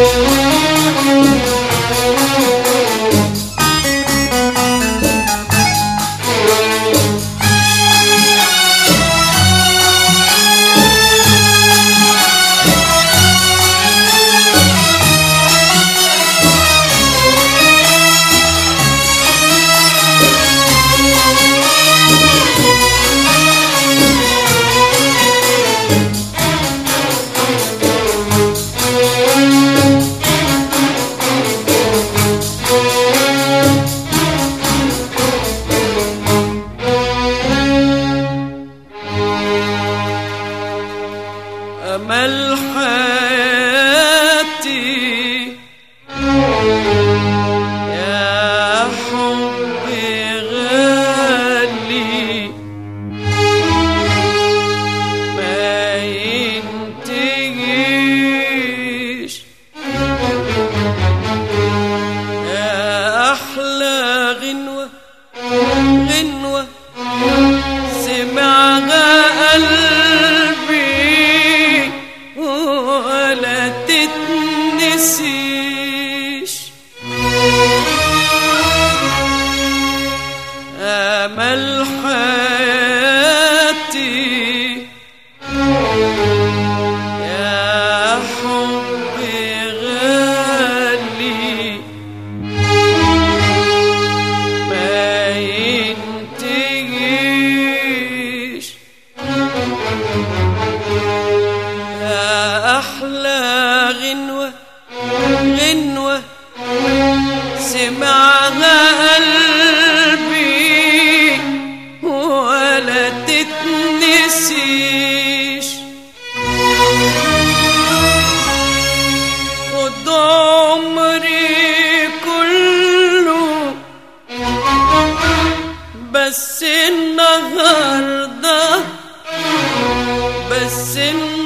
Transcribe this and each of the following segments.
أمل حياتي يا حبي غالي ما ينتهيش يا أحلى غنوة غنوة سمعها قلبي ولا تتنسيش أمل حياتي يا حبي غالي ما ينتهيش يا أحلى غنوة غنوة سمعها قلبي ولا تتنسيش خد عمري كله بس النهارده بس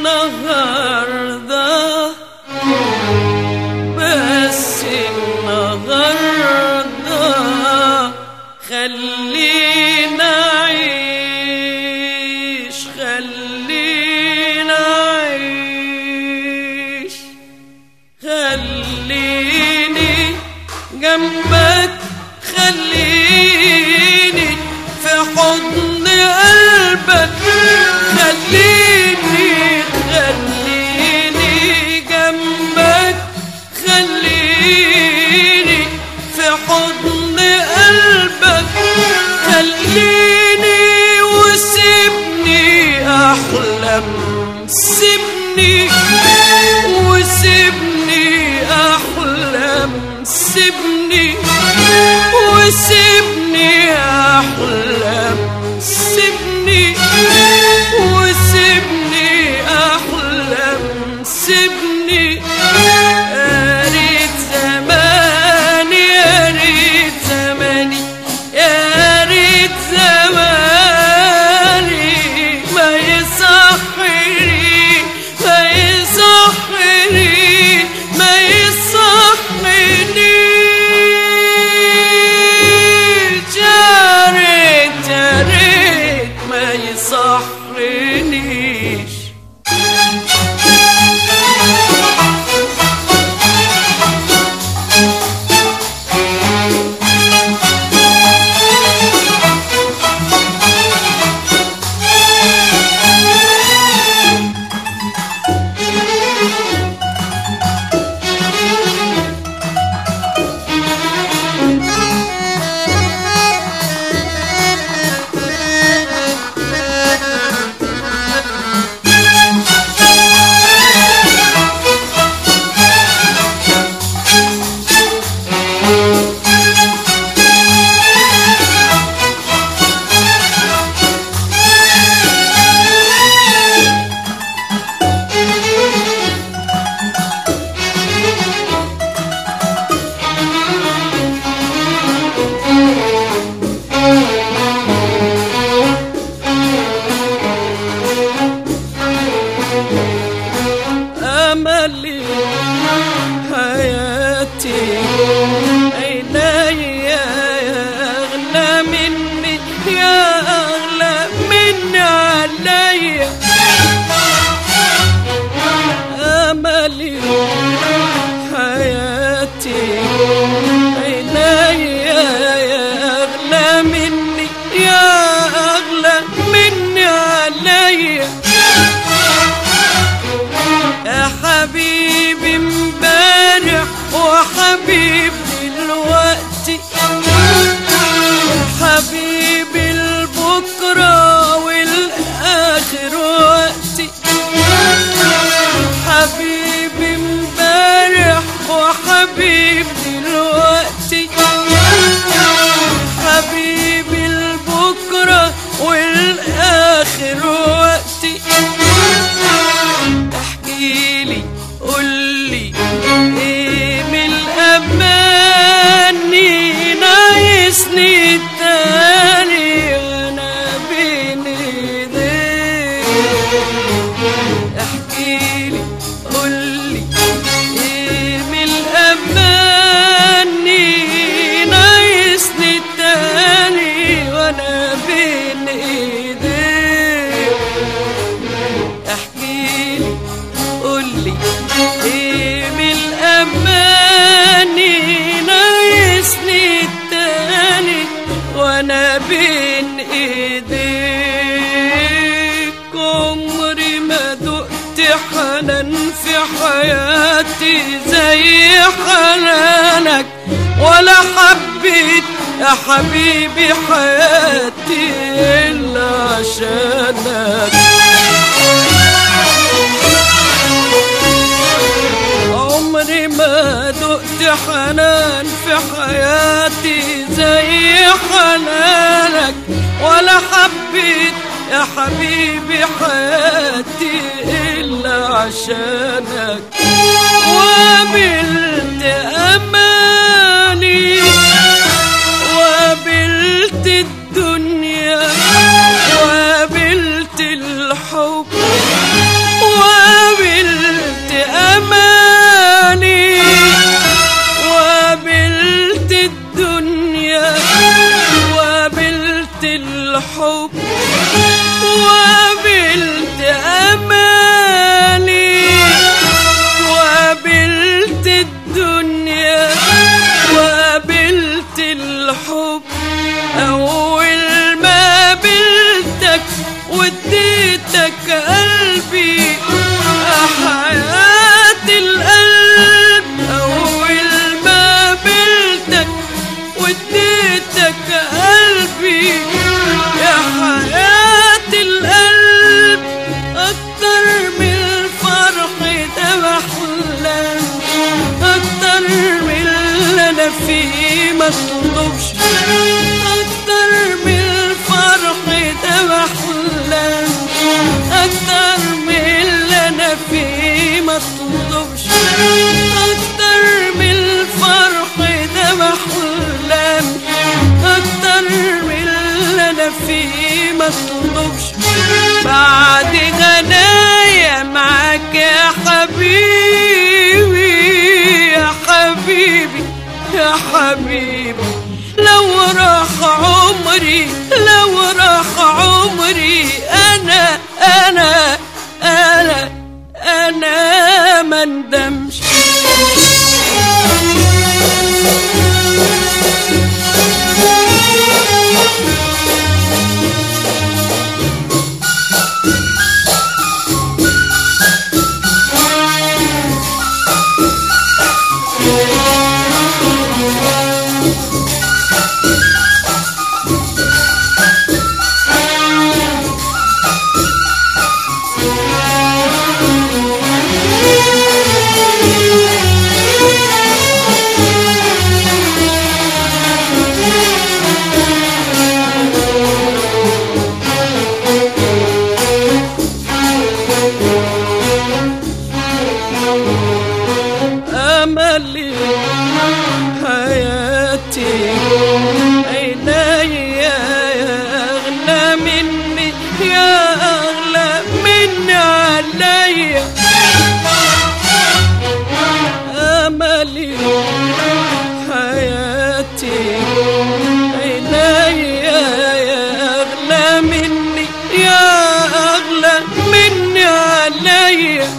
النهارده بس النهارده خلينا عيش خلينا عيش خليني جنبك خليني في حضن قلبك خليني خليني جنبك خليني في حضن قلبك خليني وسيبني احلم سيبني وسيبني احلم سيبني وسيبني احلم سيبني وسيبني احلم سيبني يا ريت زماني يا ريت زماني يا ريت زماني ما يصحني ما يصحني ما يصحني يا ريت يا ريت ما يصحني وحبيب دلوقتي حبيبي البكرة والآخر وقتي حبيبي امبارح وحبيب دلوقتي حبيبي البكرة والآخر وقتي احكيلي قولي ايه من الأماني نايسني التاني وانا بين ايديك احكيلي قولي ايه من الأماني نايسني التاني وانا بين ايديك احكيلي قولي ايه من الاماني ناقصني التاني وانا بين ايديك عمري ما دقت حنان في حياتي زي حنانك ولا حبيت يا حبيبي حياتي الا عشانك عمري ما دقت حنان في حياتي زي حنانك ولا حبيت يا حبيبي حياتي إلا عشانك وقابلت أماني وقابلت الدنيا وقابلت الحب وقابلت أماني وقابلت الدنيا وقابلت الحب وقابلت أماني وقابلت الدنيا وقابلت الحب أول ما قابلتك وديتك قلبي حياة القلب أول ما قابلتك وديتك قلبي يا حياة القلب أكتر من الفرح ده بحلم أكتر من اللي أنا فيه مطلوبش أكتر من الفرح ده بحلم أكتر من اللي أنا فيه مطلوبش أكتر من الفرح ده بحلم أكتر من اللي أنا فيه مطلوبش بعد غنايا معاك يا حبيبي يا حبيبي يا حبيبي لو راح عمري لو راح عمري أنا أنا أنا أنا ما ندمش أملي حياتي عيني يا أغلى مني يا أغلى مني عليا أملي حياتي عيني يا أغلى مني يا أغلى مني عليا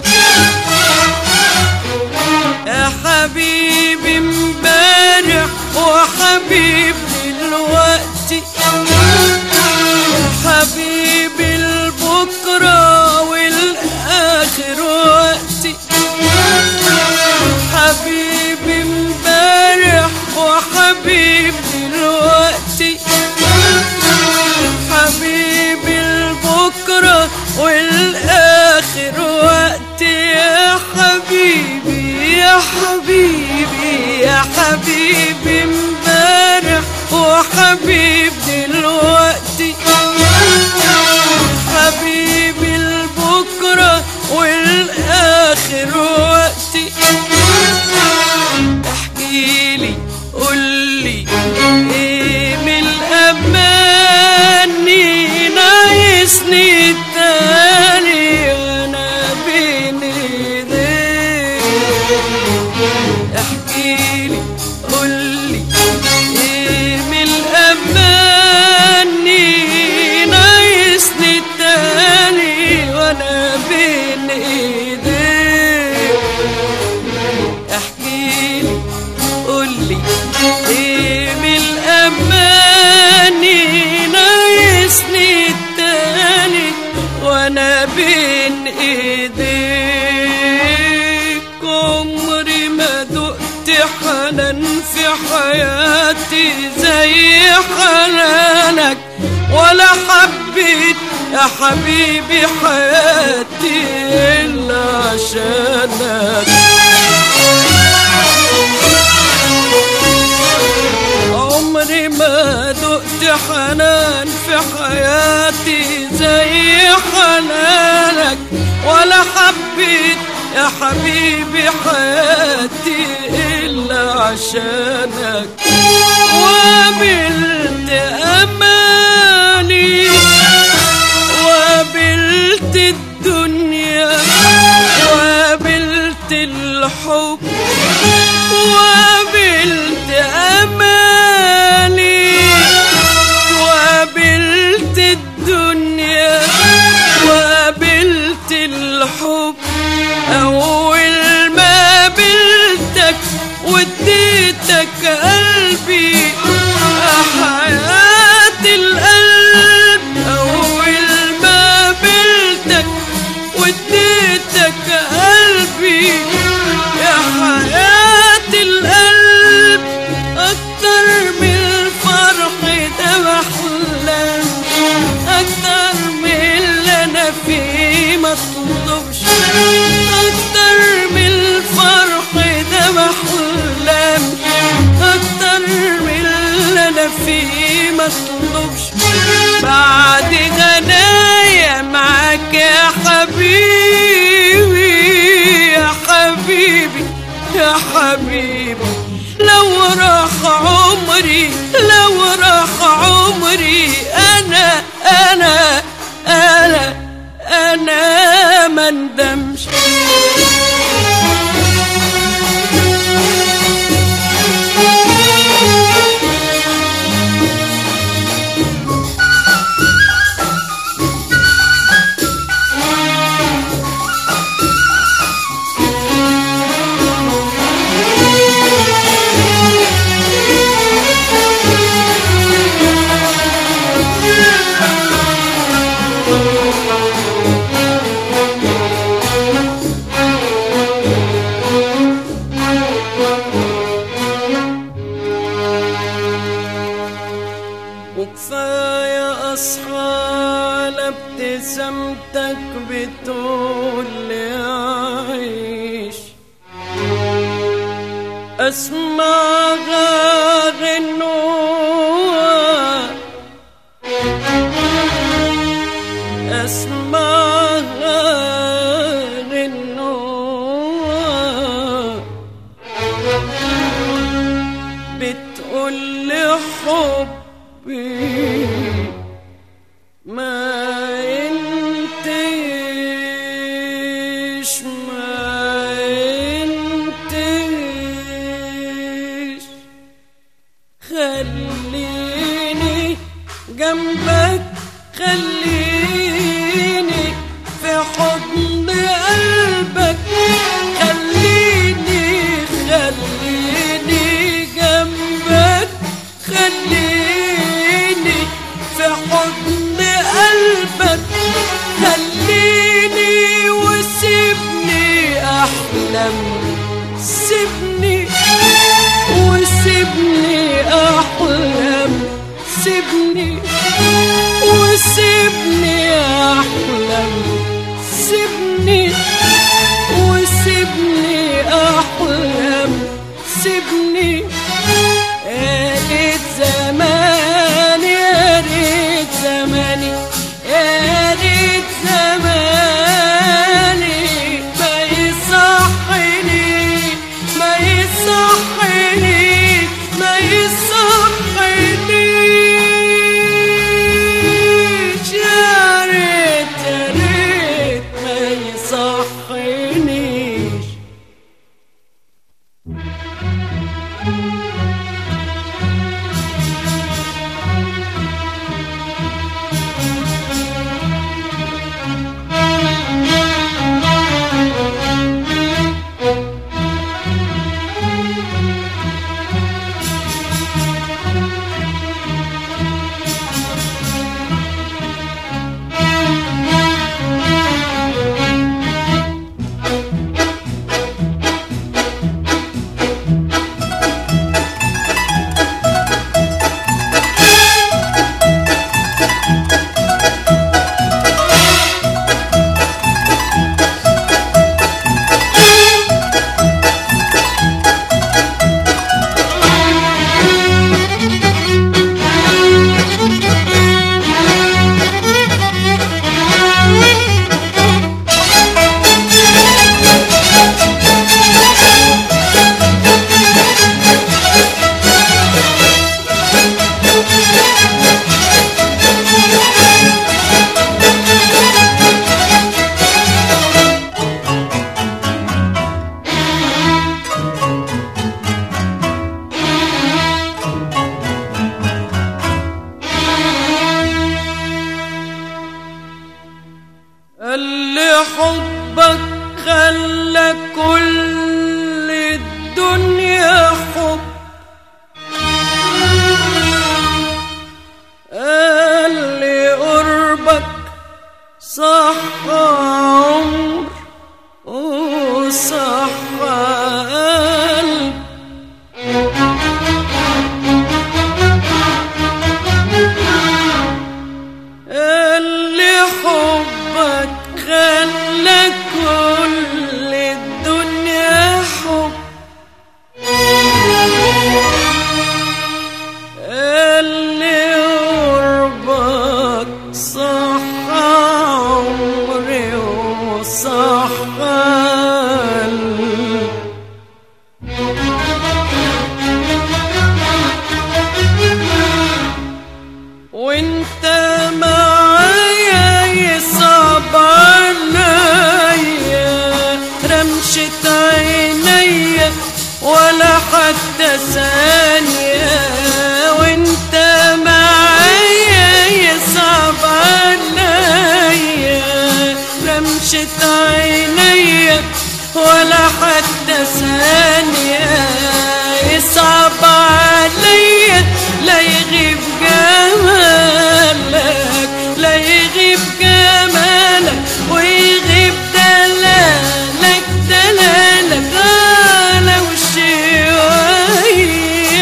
يا حبيبي امبارح وحبيب دلوقتي حبيبي البكرة والآخر وقتي حبيبي امبارح حبيب دلوقتي حبيبي البكرة والآخر وقت يا حبيبي يا حبيبي يا حبيبي امبارح وحبيب دلوقتي حبيبي البكرة والآخر وقتي احكيلي قولي ايه من الأماني ناقصني التاني وانا بين ايديك احكيلي قولي ايه من الأماني ناقصني التاني وانا بين ايديك احكيلي قولي ايه من الاماني ناقصني التاني وانا بين ايديك عمري ما دقت حنان في حياتي زي حنانك ولا حبيت يا حبيبي حياتي الا عشانك عمري ما دقت حنان في حياتي زي حنانك ولا حبيت يا حبيبي حياتي إلا عشانك وقابلت أماني وقابلت الدنيا وقابلت الحب وقابلت أماني وقابلت الدنيا وقابلت الحب أول ما قابلتك وديتك قلبي حياة القلب أول ما قابلتك وديتك قلبي يا حياة القلب أكتر من الفرح ده بحلم أكتر من اللي أنا فيه مطلوبش أكتر من الفرح ده بحلم أكتر من اللي أنا فيه مطلوبش بعد غنايا معاك يا حبيبي يا حبيبي يا حبيبي لو راح عمري لو راح عمري انا انا انا انا ما ندمش وكفاية أصحى على ابتسامتك بتقول لي عيش أسمعها غنوة أسمعها غنوة بتقول لي حبي ما انتش ما انتش خليني جنبك خليني في حضن قلبك خليني خليني جنبك خليني في حضن قلبك خليني وسيبني احلم سيبني وسيبني سيبني وسيبني احلم سيبني وسيبني احلم سيبني يا ريت زماني يا ريت زماني يا ريت زماني ما يصحني ما يصحني ما يصحنيش يا ريت يا ريت ما يصحنيش اللي حبك خلى كل الدنيا حب اللي قربك صح عمر وصح قلب اللي حبك خلى كل الدنيا حب اللي قربك صح عمري وصح قلبي وانت معايا يصعب عليا رمشة عينيا ولا حتى ثانية وانت معايا يصعب عليا رمشة عينيا ولا حتى ثانية يصعب عليا لا يغيب جمالك لا يغيب جمالك ويغيب دلالك دلالك على وشوية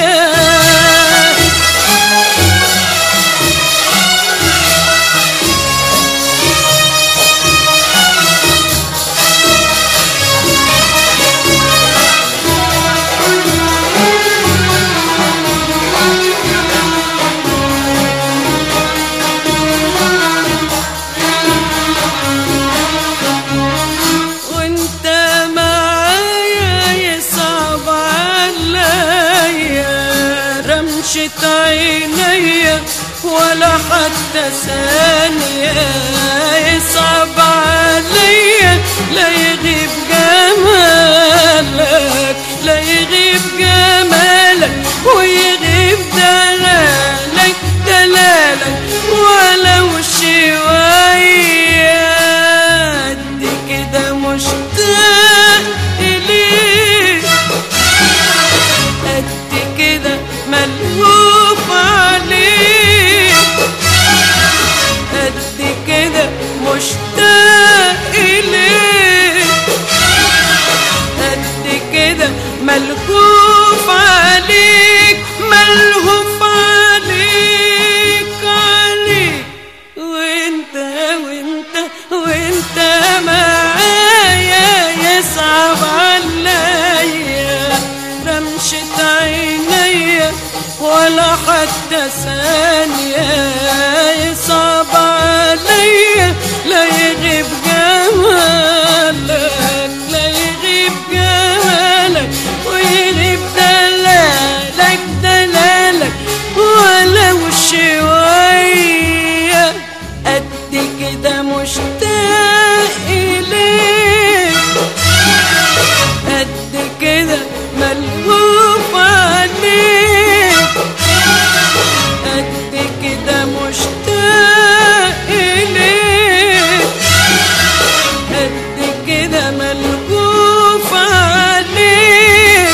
وانت معايا يصعب عليا رمشة عينيا ولا حتى ثانية يصعب عليا لا يغيب جمالك لا يغيب جمالك ويغيب دلالك دلالك ولو شوية قد كده مشتاق إليك قد كده ملهوف عليك قد كده مشتاق إليك قد كده ملهوف عليك عينيا ولا حتى ثانية يصعب عليا لا يغيب جمالك لا يغيب جمالك ويغيب دلالك دلالك ولو شوية قد كده مشتاق إليك قد كده ملهوف عليك قد كده مشتاق إليك قد كده ملهوف عليك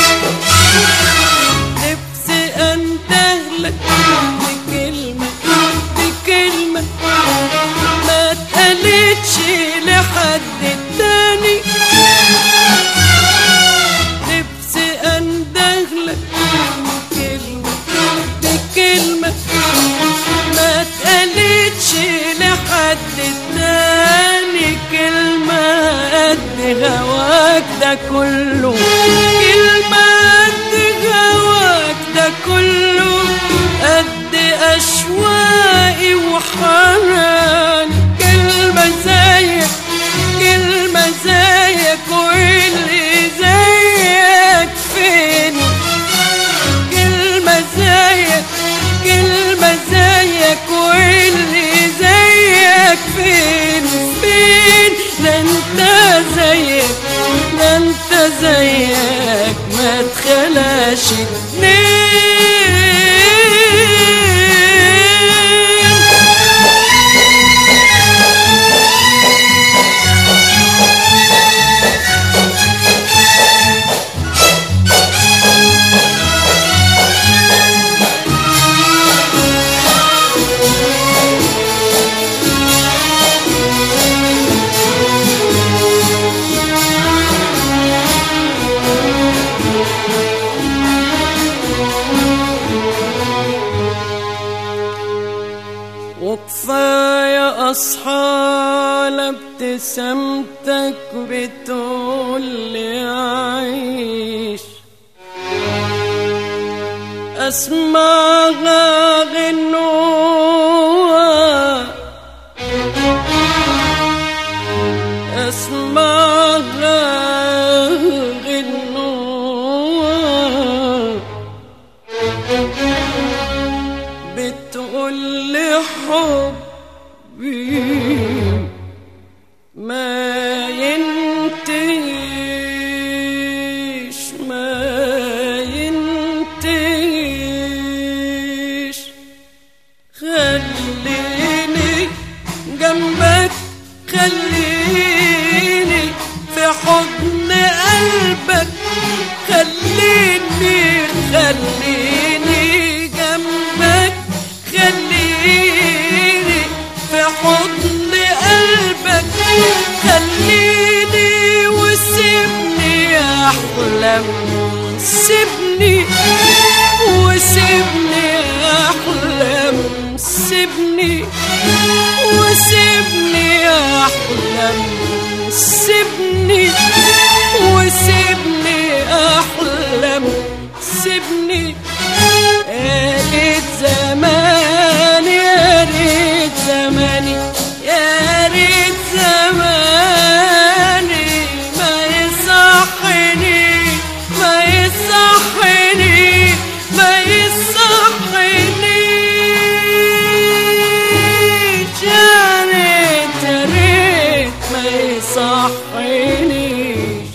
نفسي أنتهلك بكلمة بكلمة ما اتقالتش لحد تاني نفسي أندهلك بكلمة بكلمة ما اتقالتش لحد تاني كلمة قد هواك ده كله كلمة قد هواك ده كله قد أشواقي وحناني كلمة زيك كلمة زيك واللي زيك فين كلمة زيك كلمة زيك واللي زيك فين فين ده انت زيك ده انت زيك ما تخلاش اتنين وكفاية أصحى لابتسامتك بتقول لي عيش أسمعها غنوة أسمعها غنوة بتقول لي حبي ما ينتهيش ما ينتهيش خليني جنبك خليني في حضن قلبك خليني خليني جنبك خليني في حضن قلبك خليني وسيبني احلم سيبني وسيبني احلم سيبني وسيبني احلم سيبني وسيبني احلم سيبني يا ريت زمان يا ريت زماني يا ريت زماني ما يصحني ما يصحني ما يصحنيش يا ريت يا ريت ما يصحنيش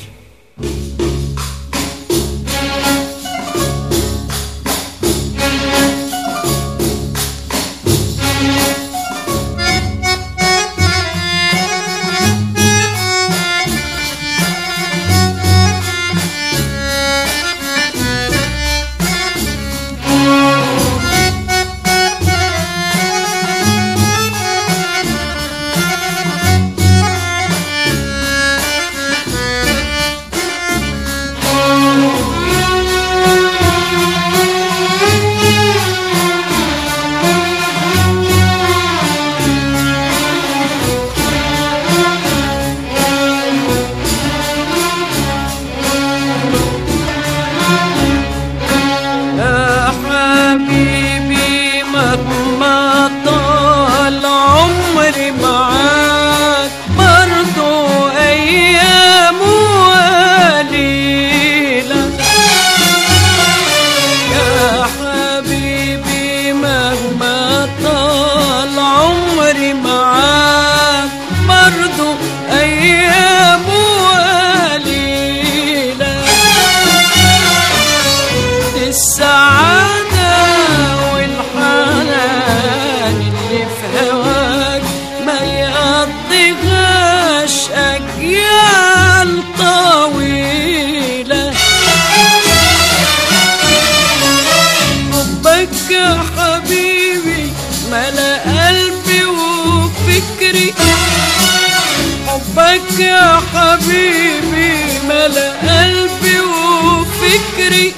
حبك يا حبيبي ملا قلبي وفكري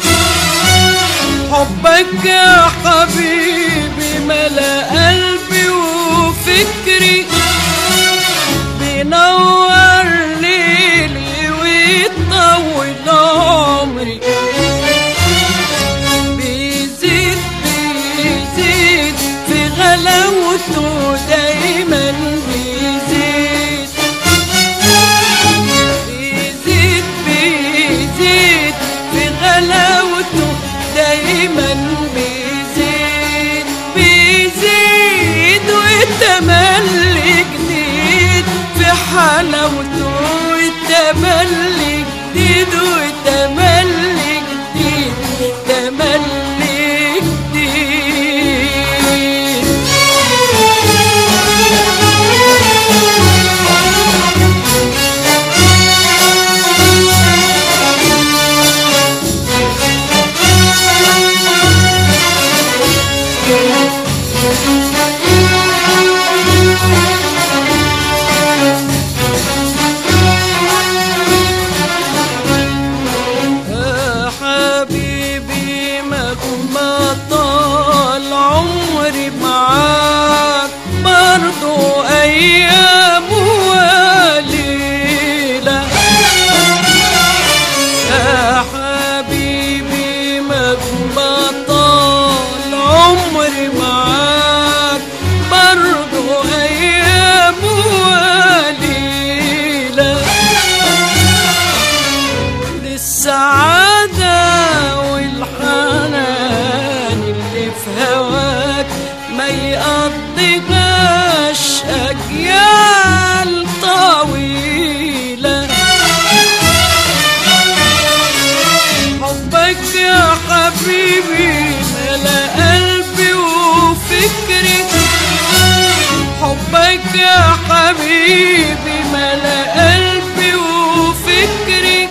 حبك يا حبيبي ملا قلبي وفكري بينور ليلي ويطول عمري بيزيد بيزيد في غلاوته دايما بيزيد بيزيد بيزيد في غلاوته دايما بيزيد بيزيد والتملي جديد في حلاوته والتملي جديد والتملي جديد تملي جديد يا حبيبي مهما طال عمري معاك برضو أيام وليلة يا حبيبي مهما طال عمري معاك برضو أيام وليلة للسعادة والحنان اللي في هواك ما يقضيهاش أجيال طويلة حبك يا حبيبي ملا قلبي وفكري حبك يا حبيبي ملا قلبي وفكري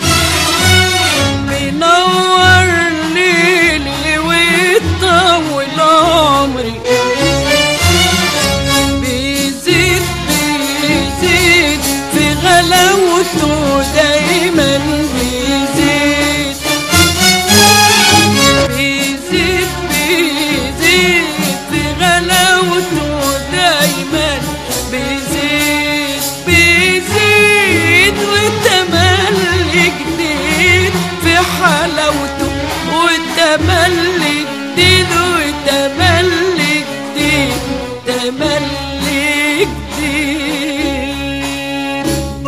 بينور ليلي ويطول عمري بيزيد بيزيد في غلاوته دايما بيزيد بيزيد بيزيد في غلاوته دايما بيزيد بيزيد والتملي جديد في حلاوته والتملي جديد والتملي جديد تملي جديد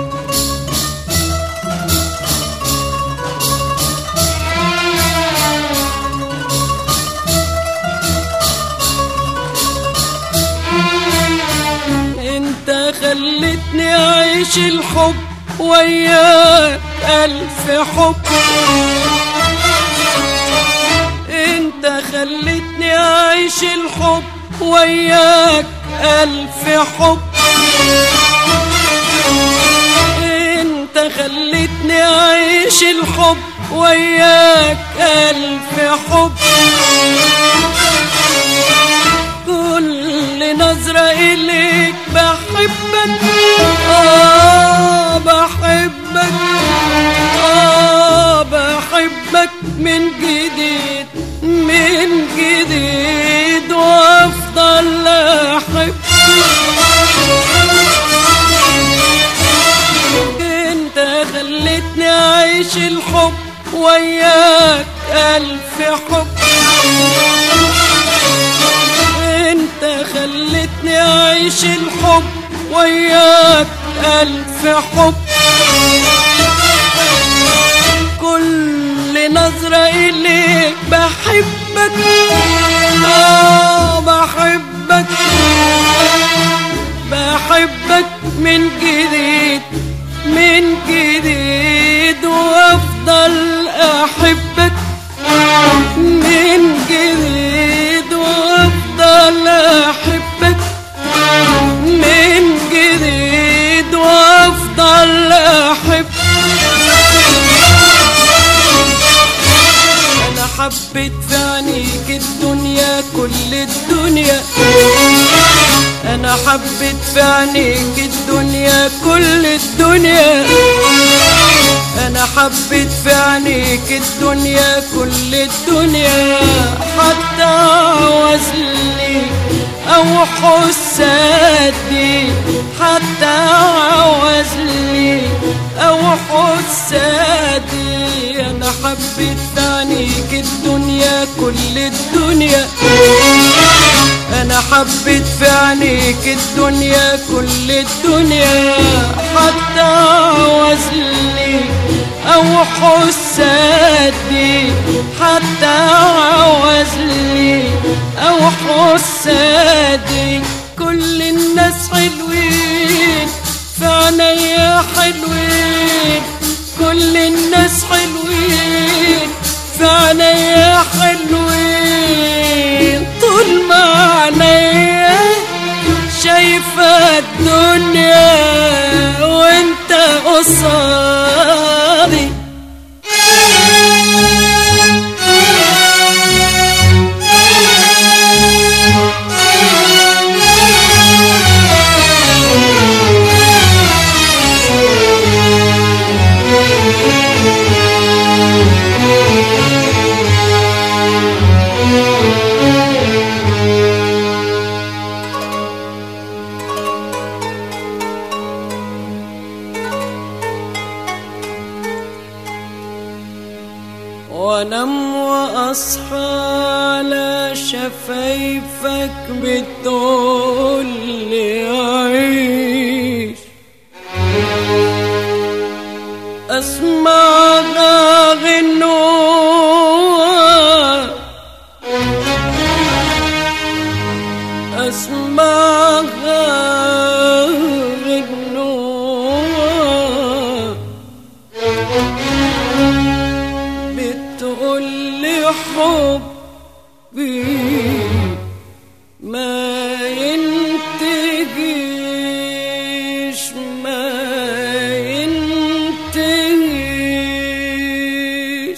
انت خلتني اعيش الحب وياك الف حب انت خلتني اعيش الحب وياك الف حب انت خلتني اعيش الحب وياك الف حب كل نظرة إليك بحبك آه بحبك آه بحبك من جديد من جديد وأفضل أحب انت خلتني أعيش الحب وياك ألف حب انت خلتني اعيش الحب وياك الف حب كل نظرة اليك بحبك اه بحبك بحبك من جديد من جديد وافضل احبك من جديد وافضل احبك من جديد وافضل احبك انا حب حبيت في عينيك الدنيا كل الدنيا انا حبيت في عينيك الدنيا كل الدنيا انا حبيت في عينيك الدنيا كل الدنيا حتى عوزلي او حسادي حتى عوزلي او حسادي انا حبيت في عينيك الدنيا كل الدنيا انا حبيت في عينيك الدنيا كل الدنيا حتى عوزلي او حسادي حتى عوزلي او حسادي كل الناس حلوين في عينيا حلوين كل الناس حلوين في عينيا حلوين طول ما عينيا شايفة الدنيا وانت قصادي وانام واصحى على شفايفك بتقول لي عيش اسمعها غنوة اسمعها غنوة بتقول لي حبي ما ينتهيش ما ينتهيش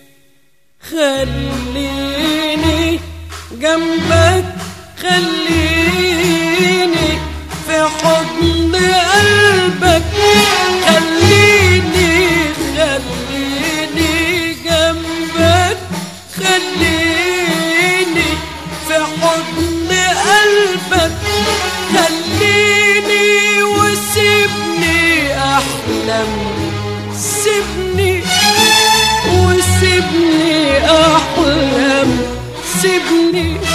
خليني جنبك خليني في حضن قلبك خليني خليني جنبك خليني في حضن قلبك خليني وسيبني احلم سيبني وسيبني احلم سيبني